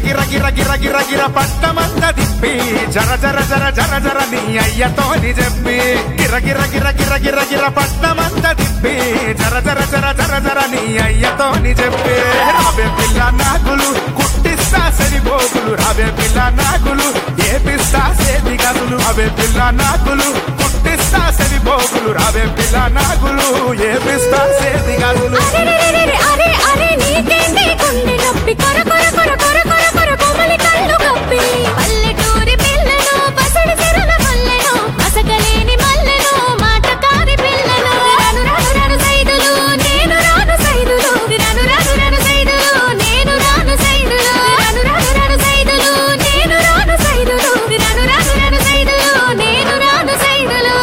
గిర గిర గిర గిర గిర పట్టమంత తిప్పి జర జర జర జర జర నీ అయ్యతోని చెప్పి గిర గిర గిర గిర గిర గిర పట్టమంత తిప్పి జర జర జర జర జర నీ అయ్యతోని చెప్పి రావే పిల్ల నాగులు కుట్టిస్తా సరిపోగులు రావే పిల్ల నాగులు ఏపిస్తా సేది గదులు రావే పిల్ల నాగులు కుట్టిస్తా సరిపోగులు రావే పిల్ల నాగులు ఏపిస్తా సేది గదులు అరెరెరెరెరె, అరే అరే నీకేంటి గుండె నొప్పి కొర కొర కొర కొర కొర కొర కొమలి కళ్ళు కప్పి పల్లెటూరి పిల్లను పసడి సిరుల మల్లెను మసకలేని మల్లెను మాట కాని పిల్లను రాను రాను రాను సైదులు నేను రాను సైదులు రాను రాను రాను సైదులు నేను రాను సైదులు రాను రాను రాను సైదులు నేను రాను సైదులు రాను రాను రాను సైదులు నేను రాను సైదులు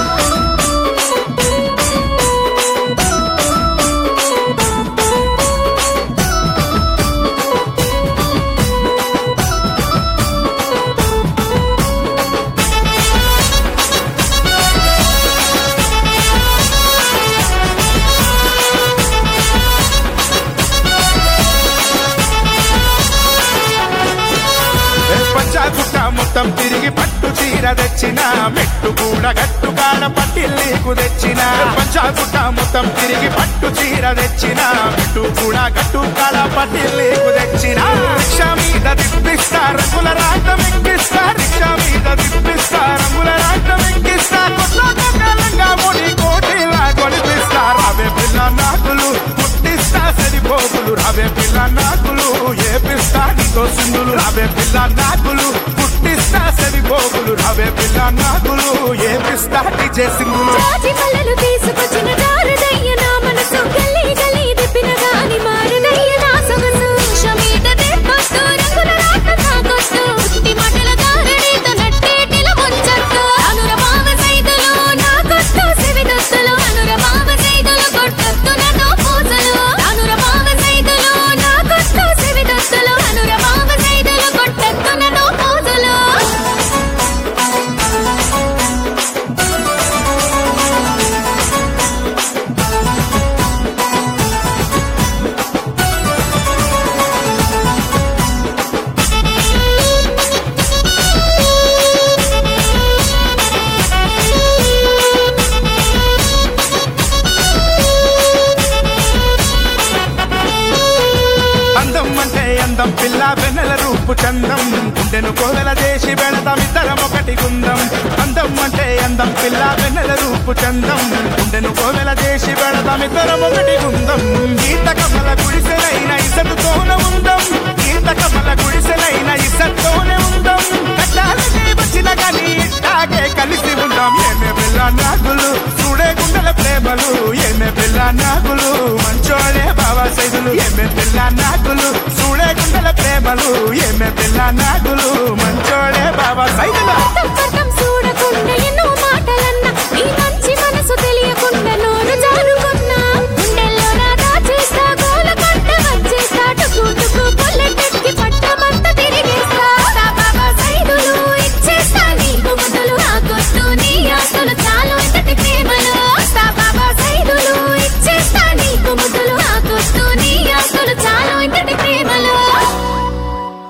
పంచాకుట్ట మొత్తం తిరిగి పట్టు చీర తెచ్చిన మెట్టు కూడా గట్టు కాడ పట్టిల్లీకు తెచ్చిన పంచాకుట్ట మొత్తం తిరిగి పట్టు చీర తెచ్చిన మెట్టు కూడా గట్టు కాడ పట్టిల్లీకు తెచ్చిన రిక్షా మీద తిప్పిస్తా రంగుల రాటం ఎక్కిస్తా రిక్షా మీద తిప్పిస్తా రంగుల రాటం ఎక్కిస్తా కొత్త కాలంగా ముడి కోటిలా కొలిపిస్తా రావే పిల్ల నాకులు పుట్టిస్తా సరిపోకులు రావే పిల్ల నాకులు ఏపిస్తా నీతో సింధులు రావే పిల్ల నాకులు పుట్టిస్తా సరిపోకులు రావే పిల్ల నాకులు ఏపిస్తా నీచే సింగులు జాజి మల్లెలు తీసుకొచ్చిన జారుదయ్య నా మనసు గల్లీ గల్లీ తిప్పిన గాని మారుదయ్య నా సొగసు షమీద తెప్పొద్దు రంగుల రాట తాకొద్దు ఉత్తి మాటల దారుడితో నట్టేటిల ముంచొద్దు అనుర మావ సైదులు నా కొట్టు సెవిదొత్తులు అనుర మావ సైదులు కొట్టొద్దు నన్ను పూసలు అనుర మావ సైదులు నా కొట్టు సెవిదొత్తులు అనుర మావ సైదులు కొట్టొద్దు నన్ను పూసలు అందం అంటే అందం పిల్ల వెన్నెల రూపు చందం గుండెను కోదల చేసి వెళతాం ఇద్దరం ఒకటి గుందం అందం అంటే అందం పిల్ల వెన్నెల రూపు చందం గుండెను కోదల చేసి వెళతాం ఇద్దరం ఒకటి గుందం గీత కమల గుడిసెలైన ఇసతుతోనే ఉందం గీత కమల గుడిసెలైన ఇసత్తోనే ఉందం కట్టాలని వచ్చిన కానీ ఇట్టాగే కలిసి ఉందాం ఏమే పిల్ల నాగులు చూడే గుండెల ప్రేమలు ఏమే పిల్ల నాగులు మంచోడే బాబా సైదులు ఏమే పిల్ల నాగులు చూడే గుండెల ప్రేమలు ఏమే పిల్ల నాగులు